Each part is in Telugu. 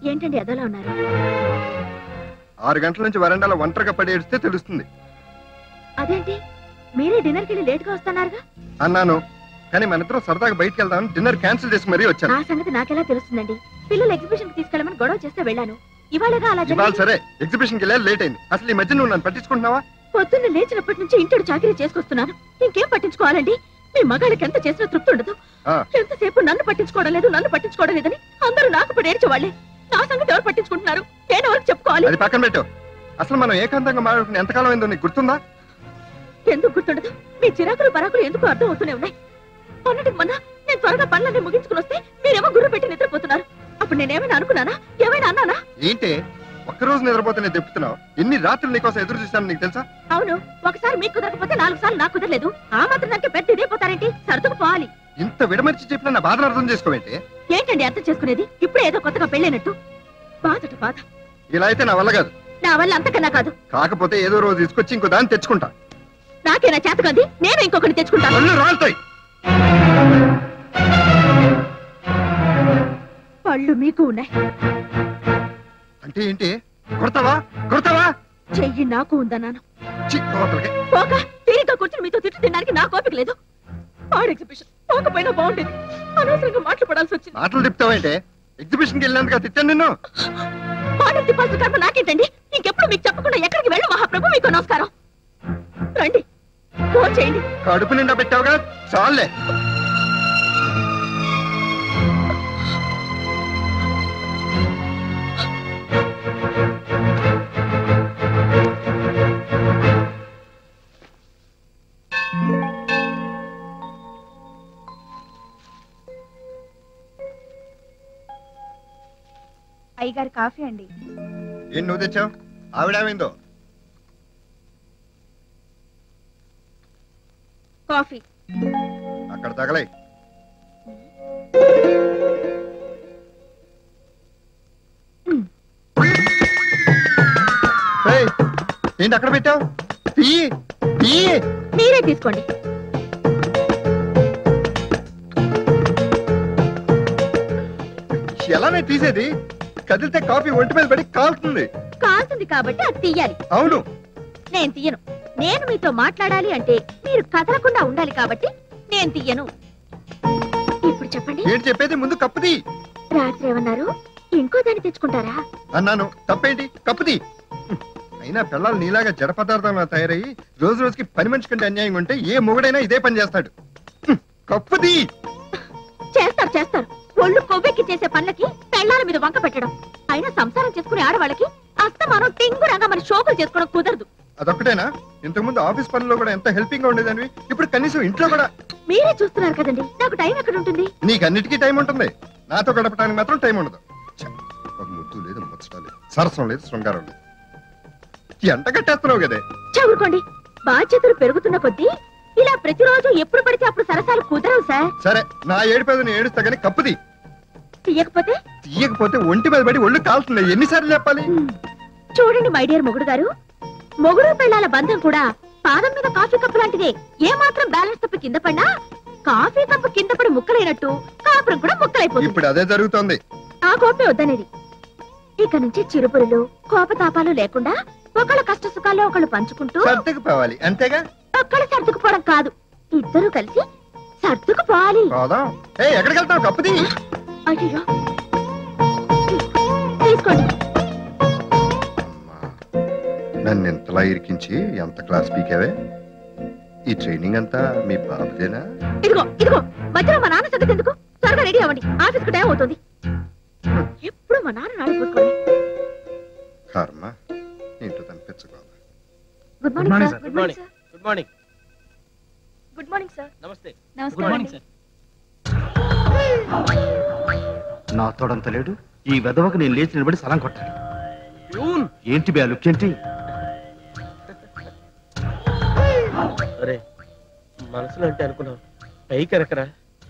ఏంటండి అదోలా ఉన్నారు ఆరు గంటల నుంచి వరండాలో ఒంటరిగా పడి ఏడిస్తే తెలుస్తుంది అదేంటి మీరే డిన్నర్కి వెళ్ళి లేట్ గా వస్తున్నారుగా అన్నాను కానీ మన ఇద్దరం సరదాగా బయటికి వెళ్దామని డిన్నర్ క్యాన్సిల్ చేసి మరీ వచ్చాను ఆ సంగతి నాకెలా తెలుస్తుందండి పిల్లలు ఎగ్జిబిషన్ కి తీసుకెళ్ళమని గొడవ చేస్తే వెళ్ళాను ఇవాళగా అలా ఇవాళ జరిగింది సరే ఎగ్జిబిషన్కి వెళ్ళా లేట్ అయింది అసలు ఈ మధ్య నువ్వు నన్ను పట్టించుకుంటున్నావా పొద్దున్న లేచినప్పటి నుంచి ఇంటికి చాకరీ చేసుకొస్తున్నాను ఇంకేం పట్టించుకోవాలండి మీ మగాళ్ళకి ఎంత చేసినా తృప్తి ఉండదు ఆ. ఎంతసేపు నన్ను పట్టించుకోవడం లేదు నన్ను పట్టించుకోవడం లేదని అందరూ నాకు పడి ఏడ్చేవాళ్ళే నా సంగతి ఎవరు పట్టించుకుంటున్నారు నేను ఎవరికి చెప్పుకోవాలి అది పక్కన పెట్టు అసలు మనం ఏకాంతంగా మాట్లాడుకుని ఎంతకాలం అయిందో నీకు గుర్తుందా ఎందుకు గుర్తుండదు మీ చిరాకులు పరాకులు ఎందుకు అర్థం అవుతూనే ఉన్నాయి మొన్నటికి మొన్న నేను త్వరగా పనులన్నీ ముగించుకుని వస్తే మీరేమో గుర్రు పెట్టి నిద్రపోతున్నారు అప్పుడు నేనేమైనా అనుకున్నానా ఏమైనా అన్నానా ఏంటి ఒక్కరోజు నిద్రపోతేనే తెప్పుతున్నావు ఎన్ని రాత్రులు నీకోసం ఎదురు చూస్తాను నీకు తెలుసా అవును ఒకసారి మీకు కుదరకపోతే నాలుగు సార్లు నాకు కుదరలేదు ఆ మాత్రం దానికి పెద్ద ఇదే పోతారేంటి సర్దుకు పోవాలి ఇంత విడమర్చి చెప్పిన నా బాధను అర్థం చేసుకోవేంటి ఏంటండి అర్థం చేసుకునేది ఇప్పుడే ఏదో కొత్తగా పెళ్ళైనట్టు బాధట బాధ ఇలా అయితే నా వల్ల కాదు నా వల్ల అంతకన్నా కాదు కాకపోతే ఏదో రోజు తీసుకొచ్చి ఇంకో దాన్ని తెచ్చుకుంటా నాకేనా చేత కంది నేను ఇంకొకటి తెచ్చుకుంటాను పళ్ళు రాలుతాయి పళ్ళు మీకు ఉన్నాయి అంటే ఏంటి కొడతావా కొడతావా చెయ్యి నాకు ఉందన్నాను చి, కోతలకి. పోక తీరిక కూర్చుని మీతో తిట్టు తినడానికి నా కోపిక లేదు ఆడ ఎగ్జిబిషన్ పోకపోయినా బాగుండేది అనవసరంగా మాటలు పడాల్సి వచ్చింది మాటలు తిప్పుతావేంటే ఎగ్జిబిషన్కి వెళ్ళినందుకు తిట్టాను నిన్ను ఆర్డర్ తిప్పాల్సిన కర్మ నాకేంటండి ఇంకెప్పుడు మీకు చెప్పకుండా ఎక్కడికి వెళ్ళు మహాప్రభు మీకు నమస్కారం రండి ఫోన్ చేయండి కడుపు నిండా పెట్టావుగా చాలే అయ్యగారు కాఫీ అండి ఏం నువ్వు తెచ్చావు ఆవిడేమైందో కాఫీ అక్కడ తగలై ఏయ్, ఏంటి అక్కడ పెట్టావు తీయి తీయి మీరే తీసుకోండి ఎలానే తీసేది కదిలితే కాఫీ ఒంటి మీద పడి కాలుతుంది కాల్సింది కాబట్టి అది తీయాలి అవును నేను తీయను నేను మీతో మాట్లాడాలి అంటే మీరు కదలకుండా ఉండాలి కాబట్టి నేను తీయను ఇప్పుడు చెప్పండి ఏంటి చెప్పేది ముందు కప్పుది రాత్రి ఏమన్నారు ఇంకో దాన్ని తెచ్చుకుంటారా అన్నాను తప్పేంటి కప్పుది హ్మ్. అయినా పిల్లలు నీలాగా జడ పదార్థంలో తయారయ్యి రోజు రోజుకి పని మనిషి కంటే అన్యాయం ఉంటే ఏ మొగుడైనా ఇదే పని చేస్తాడు హ్మ్. కప్పుది చేస్తారు చేస్తారు ఒళ్ళు కొవ్వెక్కి చేసే పనులకి పెళ్ళాల మీద వంక పెట్టడం అయినా సంసారం చేసుకునే ఆడవాళ్ళకి అస్తమానం టింగురంగా మన షోకులు చేసుకోవడం కుదరదు అదొక్కటేనా ఇంతకుముందు ఆఫీస్ పనుల్లో కూడా ఎంత హెల్పింగ్ గా ఉండేదానివి ఇప్పుడు కనీసం ఇంట్లో కూడా మీరే చూస్తున్నారు కదండి నాకు టైం ఎక్కడ ఉంటుంది నీకు అన్నిటికీ టైం ఉంటుంది నాతో గడపడానికి మాత్రం టైం ఉండదు ఛ, ఒక ముద్దు లేదు ముచ్చట లేదు సరసం లేదు శృంగారం లేదు ఎంట కట్టేస్తున్నావు కదే చదువుకోండి బాధ్యతలు పెరుగుతున్న కొద్దీ ఇలా ప్రతిరోజు ఎప్పుడు పడితే అప్పుడు సరసాలు కుదరవు సార్ సరే నా ఏడుపేదని ఏడుస్తా కానీ కప్పుది తీయకపోతే తీయకపోతే ఒంటి మీద పడి ఒళ్ళు కాలుతుంది ఎన్నిసార్లు చెప్పాలి హ్మ్. చూడండి మై డియర్ మొగుడు గారు మొగుడు పెళ్ళాల బంధం కూడా పాదం మీద కాఫీ కప్పు లాంటిదే ఏ మాత్రం బ్యాలెన్స్ తప్పి కింద పడినా కాఫీ కప్పు కింద పడి ముక్కలైనట్టు కాపురం కూడా ముక్కలైపోతుంది ఇప్పుడు అదే జరుగుతోంది ఆ కోపే వద్దనేది ఇక నుంచి చిరుపురులు కోపతాపాలు లేకుండా ఒకళ్ళ కష్ట సుఖాల్లో ఒకళ్ళు పంచుకుంటూ సర్దుకుపోవాలి అంతేగా ఒక్కళ్ళు సర్దుకుపోవడం కాదు ఇద్దరూ కలిసి సర్దుకుపోవాలి పోదాం ఏ ఎక్కడికి వెళ్తావు కప్పుది అయ్యో తీసుకోండి అమ్మా, నన్ను ఇంతలా ఇరికించి ఎంత క్లాస్ పీకావే ఈ ట్రైనింగ్ అంతా మీ బాబుదేనా ఇదిగో ఇదిగో మధ్యలో మా నాన్న సంగతి ఎందుకు త్వరగా రెడీ అవ్వండి ఆఫీస్కి టైం అవుతుంది ఎప్పుడు మా నాన్న నాడు కూసుకోండి కర్మ ఏంటో కనిపించుకోవాలి good Good morning, morning sir. Sir good morning good morning good morning sir నమస్తే నమస్కారం అండి. సార్ నా తోడంత లేడు ఈ వెదవకు నేను లేచి నిలబడి సలం కొట్టాలి ప్యూన్ ఏంటి బే లుక్ ఏంటి అరే మనసులో అంటే అనుకున్నావు పైకి ఎరకరా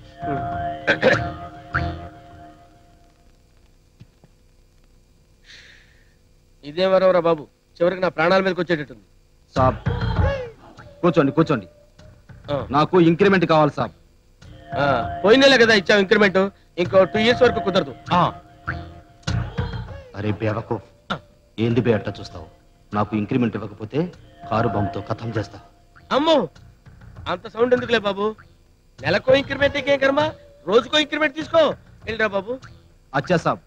ఇదేం వరవరా బాబు చివరికి నా ప్రాణాల మీదకి వచ్చేటట్టుంది సాబ్ కూర్చోండి కూర్చోండి ఆ, నాకు ఇంక్రిమెంట్ కావాలి సాబ్ ఆ, పోయిన నెలే కదా ఇచ్చావు ఇంక్రిమెంట్ ఇంకో టూ ఇయర్స్ వరకు కుదరదు ఆ, అరే బేవకు ఏంది బే అట్ట చూస్తావు నాకు ఇంక్రిమెంట్ ఇవ్వకపోతే కారు బాంబుతో కథం చేస్తా అమ్మో అంత సౌండ్ ఎందుకులే బాబు నెలకో ఇంక్రిమెంట్ ఇంకేం కర్మ రోజుకో ఇంక్రిమెంట్ తీసుకో వెళ్ళిరా బాబు అచ్చా సాబ్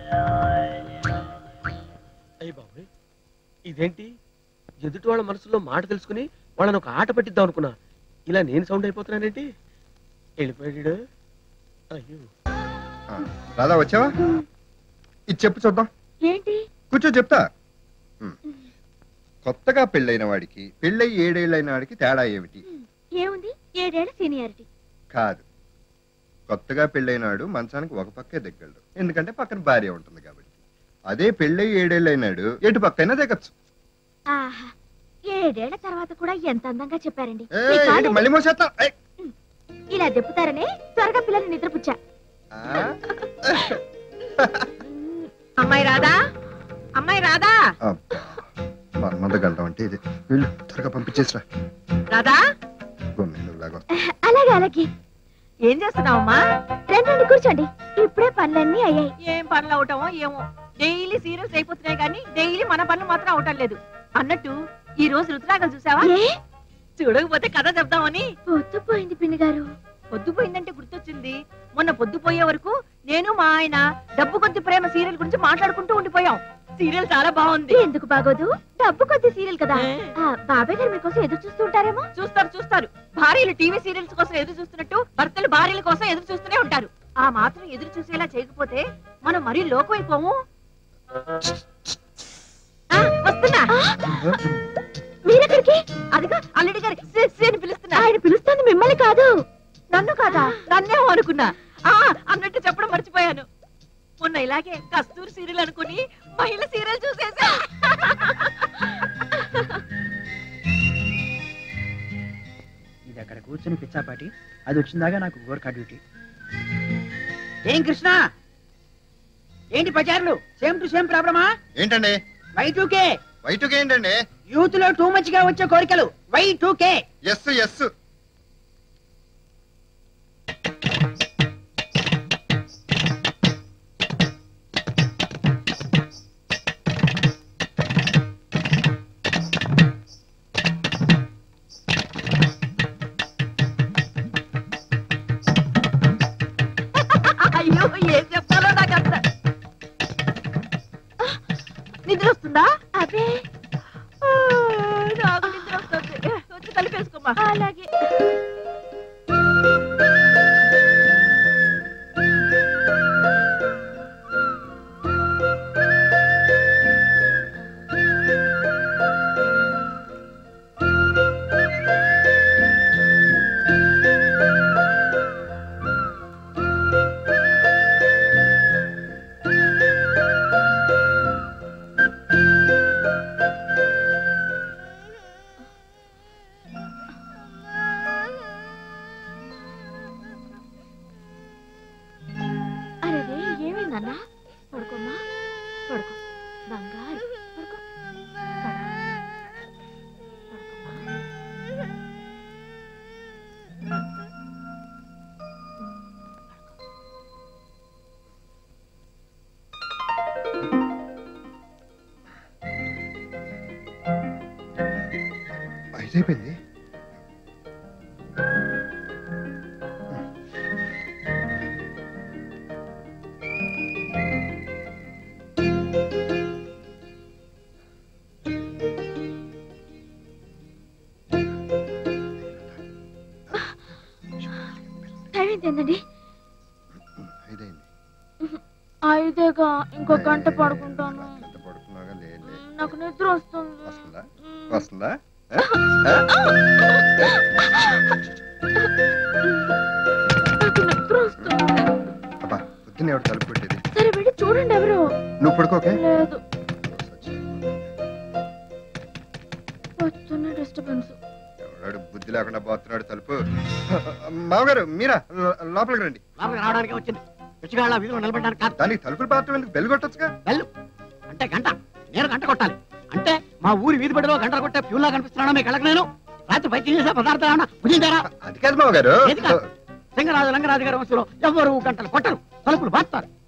అయ్యి బాబు ఇదేంటి ఎదుటి వాళ్ళ మనసులో మాట తెలుసుకుని వాళ్ళని ఒక ఆట పట్టిద్దాం అనుకున్నా ఇలా నేను సౌండ్ అయిపోతున్నానేంటి వెళ్ళిపోయాడు అయ్యో ఆ, రాధా వచ్చావా ఇది చెప్పు చూద్దాం ఏంటి కూర్చో చెప్తా ఉమ్. కొత్తగా పెళ్ళైన వాడికి పెళ్ళై ఏడేళ్ళైన వాడికి తేడా ఏమిటి ఏముంది ఏడేళ్ల సీనియారిటీ కాదు కొత్తగా పెళ్ళైనాడు మంచానికి ఒక పక్కే దిగ్గలడు ఎందుకంటే పక్కన భార్య ఉంటుంది కాబట్టి అదే పెళ్ళై ఏడేళ్ళైనాడు ఎటు పక్కైనా దిగచ్చు ఆహా ఏడేళ్ల తర్వాత కూడా ఎంత అందంగా చెప్పారండి ఏ, మీ కాదు. ఏంటి మళ్ళీ మోసేస్తా ఏయ్. ఇలా దెప్పుతారనే త్వరగా పిల్లల్ని నిద్రపుచ్చా ఆ, అమ్మాయి రాదా అమ్మాయి రాదా అబ్బా. మన్మథగలడం అంటే ఇది వీళ్ళు త్వరగా పంపించేసిరా రాదా గొమ్మిలాగా అలాగే అలాగే ఏం చేస్తున్నావమ్మా రండి కూర్చోండి ఇప్పుడే పనులన్నీ అయ్యాయి ఏం పనులు అవటమో ఏమో డైలీ సీరియల్స్ అయిపోతున్నాయి కానీ డైలీ మన పనులు మాత్రం అవటం లేదు అన్నట్టు ఈ రోజు రుతురాగలు చూసావా ఏ చూడకపోతే కథ చెప్దామని పొద్దుపోయింది పిన్ని గారు పొద్దుపోయిందంటే గుర్తొచ్చింది మొన్న పొద్దుపోయే వరకు నేను మా ఆయన డబ్బు కొద్ది ప్రేమ సీరియల్ గురించి మాట్లాడుకుంటూ ఉండిపోయాం సీరియల్ చాలా బాగుంది ఎందుకు బాగోదు డబ్బు కొద్ది సీరియల్ కదా ఏ? ఆ, బాబాయ్ గారు మీకోసం ఎదురు చూస్తూ ఉంటారేమో చూస్తారు చూస్తారు భార్యలు టీవీ సీరియల్స్ కోసం ఎదురు చూస్తున్నట్టు భర్తలు భార్యల కోసం ఎదురు చూస్తూనే ఉంటారు ఆ మాత్రం ఎదురు చూసేలా చేయకపోతే మనం మరీ లోకమైపోము ఆ, వస్తున్నా మీరెక్కడికి అదిగా అల్లుడి గారి సి, సి అని పిలుస్తున్నా ఆయన పిలుస్తుంది మిమ్మల్ని కాదు నన్ను కాదా నన్నే అనుకున్నా ఆ అన్నట్టు చెప్పడం మర్చిపోయాను మొన్న ఇలాగే కస్తూరి సీరియల్ అనుకుని మహిళ సీరియల్ చూసేసా ఇది అక్కడ కూర్చుని పిచ్చాపాటి అది వచ్చిందాగా నాకు గోర్ఖా డ్యూటీ ఏం కృష్ణ ఏంటి ప్రచారాలు సేమ్ టు సేమ్ ప్రాబ్లమా ఏంటండి వై టూ కే వైటుకి ఏంటండి యూత్ లో టూ మచ్ గా వచ్చే కోరికలు Y two K S S అయ్యో ఏం చెప్పాలో నాకు అంత నిద్ర వస్తుందా అదే ఆ, నాకు నిద్ర వస్తుంది వచ్చి కలిపేసుకోమా అలాగే అరే ఏమైందన్నా పడుకోమ్మా పడుకో బంగారు పడుకో పడుకోమ్మా అయిపోయింది టైం ఎంత ఏందండి ఐదైంది ఐదేగా ఇంకో గంట పడుకుంటాను ఎంత పడుకున్నాగా లే లే. నాకు నిద్ర వస్తుంది వస్తుందా వస్తుందా ఆ? ఆ? నాకు నిద్ర వస్తుంది అబ్బా పొద్దున్న ఎవరు తలుపు పెట్టేది సరే వెళ్ళి చూడండి ఎవరు నువ్వు పడుకోకే లేదు వస్తున్న డిస్టర్బెన్స్ ఎవడాడు బుద్ధి లేకుండా పోతున్నాడు తలుపు మామగారు మీరా లో- లోపలికి రండి లోపలికి రావడానికి వచ్చింది రుచిగాళ్ళ వీధిలో నిలబడడానికి కాదు దానికి తలుపులు పాత్రం ఎందుకు బెల్ కొట్టొచ్చుగా వెళ్ళు అంటే గంట నేను గంట కొట్టాలి అంటే మా ఊరి వీధి బడిలో గంట కొట్టే ఫ్యూల్లా కనిపిస్తున్నాను మీ కళ్ళకి నేను రాత్రి పైకి చేసే పదార్థాలు ఏమన్నా భుజించారా అది కాదు మామగారు ఏది కాదు? సింగరాజు రంగరాజు గారి వంశంలో ఎవరు గంటలు కొట్టరు తలుపులు బాస్తారు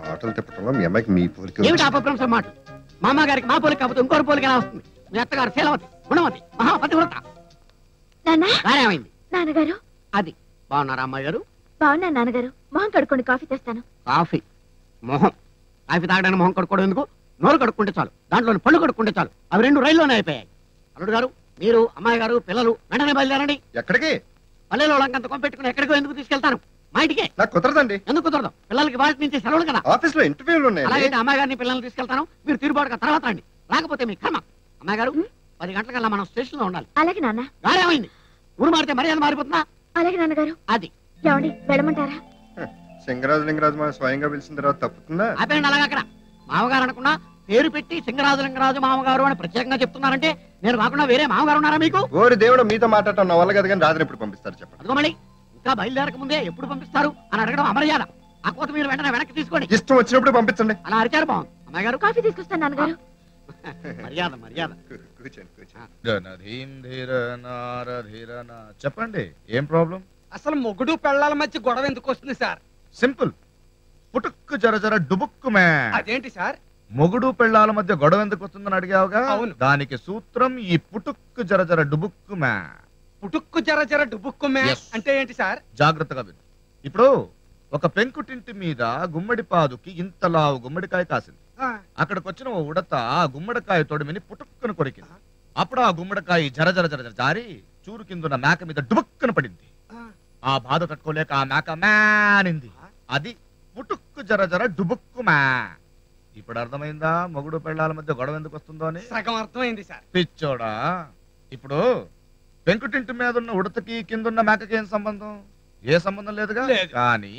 మాటలు తిప్పటంలో మీ అమ్మాయికి మీ పోలిక ఏమిటి అపభ్రంశం మాట మా అమ్మగారికి మా పోలిక కాకపోతే ఇంకోటి పోలిక ఎలా వస్తుంది మీ అత్తగారు శీలవతి గుణవతి మహాపతివ్రత నాన్న గారేమైంది నాన్నగారు అది బాగున్నారా అమ్మాయి గారు బాగున్నా నాన్నగారు మొహం కడుక్కోండి కాఫీ తెస్తాను కాఫీ మొహం కాఫీ తాగడానికి మొహం కడుక్కోవడం ఎందుకు నోరు కడుక్కుంటే చాలు దాంట్లో పళ్ళు కడుక్కుంటే చాలు అవి రెండు రైల్లోనే అయిపోయాయి అల్లుడు గారు మీరు అమ్మాయి గారు పిల్లలు వెంటనే బయలుదేరండి ఎక్కడికి పల్లెలో వాళ్ళంకంత కొంపెట్టుకుని ఎక్కడికో ఎందుకు తీసుకెళ్తాను మా ఇంటికే నాకు కుదరదండి ఎందుకు కుదరదు పిల్లలకి వాళ్ళ నుంచి సెలవులు కదా ఆఫీస్ లో ఇంటర్వ్యూలు ఉన్నాయి అలాగైతే అమ్మాయి గారిని పిల్లల్ని తీసుకెళ్తాను మీరు తిరుగుబాటుగా తర్వాత రండి రాకపోతే మీ కర్మ అమ్మాయి గారు పది గంటలకల్లా మనం స్టేషన్ లో ఉండాలి అలాగే నాన్న గారేమైంది ఊరు మారితే మర్యాద మారిపోతుందా అలాగే నాన్నగారు అది ఏమండి వెళ్ళమంటారా సింగరాజు లింగరాజు మా స్వయంగా పిలిచిన తర్వాత తప్పుతుందా ఆపేయండి అలాగ అక్కడ మామగారు అనకుండా పేరు పెట్టి సింగరాజు లింగరాజు మామగారు అని ప్రత్యేకంగా చెప్తున్నారంటే నేను కాకుండా వేరే మామగారు ఉన్నారా మీకు ఓరి దేవుడు మీతో మాట్లాడటం నా వల్ల కదా కానీ రాత్రి ఎప్పుడు పంపిస్తారు చెప్పండి అదిగో మళ్ళీ ఇంకా బయలుదేరక ముందే ఎప్పుడు పంపిస్తారు అని అడగడం అమర్యాద ఆ కోత మీరు వెంటనే వెనక్కి తీసుకోండి ఇష్టం వచ్చినప్పుడు పంపించండి అలా అరిచారు బాగుంది అమ్మాయి గారు కాఫీ తీసుకొస్తాను నాన్నగారు మర్యాద మర్యాద కూ- కూర్చోండి కూర్చోండి ధనధీం ధీరనారధీరన. చెప్పండి ఏం ప్రాబ్లం అసలు మొగుడు పెళ్ళాల మధ్య గొడవ ఎందుకు వస్తుంది సార్ సింపుల్ పుటుక్కు జర జర డుబుక్కు మే అదేంటి సార్ మొగుడు పెళ్ళాల మధ్య గొడవ ఎందుకు వస్తుందని అడిగావుగా అవును. దానికి సూత్రం ఈ పుటుక్కు జర జర డుబుక్కు మే పుటుక్కు జర జర డుబుక్కు మే Yes. అంటే ఏంటి సార్ జాగ్రత్తగా విను ఇప్పుడు ఒక పెంకుటింటి మీద గుమ్మడి పాదుకి ఇంతలావు గుమ్మడికాయ కాసింది అక్కడికి వచ్చిన ఓ ఉడత ఆ గుమ్మడికాయ తొడిమిని పుటుక్కును కొరికింది అప్పుడు ఆ గుమ్మడికాయ జర జర జర జర జారి చూరు కిందున్న మేక మీద డుబుక్కున పడింది ఆ బాధ తట్టుకోలేక ఆ మేక మేనింది అది పుటుక్కు జర జర డుబుక్కు మే ఇప్పుడు అర్థమైందా మొగుడు పెళ్ళాల మధ్య గొడవ ఎందుకు వస్తుందో అని సగం అర్థమైంది సార్ పిచ్చోడా ఇప్పుడు పెంకుటింటి మీద ఉన్న ఉడతకి కిందున్న మేకకి ఏం సంబంధం ఏ సంబంధం లేదుగా లేదు. కానీ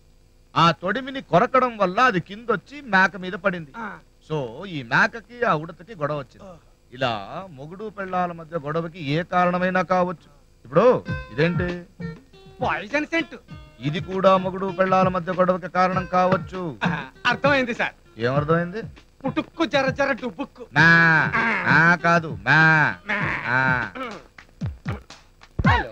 ఆ తొడిమిని కొరకడం వల్ల అది కిందొచ్చి మేక మీద పడింది సో ఈ మేకకి ఆ ఉడతకి గొడవ వచ్చింది ఇలా మొగుడు పెళ్ళాల మధ్య గొడవకి ఏ కారణమైనా కావచ్చు ఇప్పుడు ఇదేంటి పాయిజన్ సెంట్ ఇది కూడా మొగుడు పెళ్ళాల మధ్య గొడవకి కారణం కావచ్చు అర్థమైంది సార్ ఏమర్థమైంది పుటుక్కు జర జర డుబుక్కు మా ఆ కాదు మా ఆ. హలో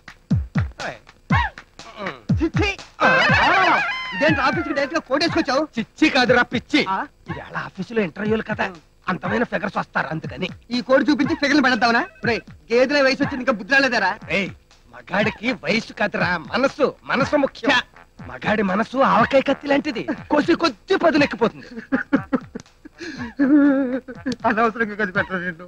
ఇదేంటి ఆఫీస్ కి డైరెక్ట్ గా కోటేసుకొచ్చావు చిచ్చి కాదురా పిచ్చి ఆ? ఇవాళ ఆఫీసులో ఇంటర్వ్యూలు కదా అంతమైన ఫిగర్స్ వస్తారు అందుకని ఈ కోడి చూపించి ఫిగర్లు పెడతావునా రే గేదెల వయసు వచ్చింది ఇంకా బుద్ధి రాలేదారా ఏయ్ మగాడికి వయసు కాదురా మనసు మనసు ముఖ్యం మగాడి మనసు ఆవకాయ కత్తి లాంటిది కొద్ది కొద్ది పదులెక్కిపోతుంది అనవసరంగా కది పెట్టలేదు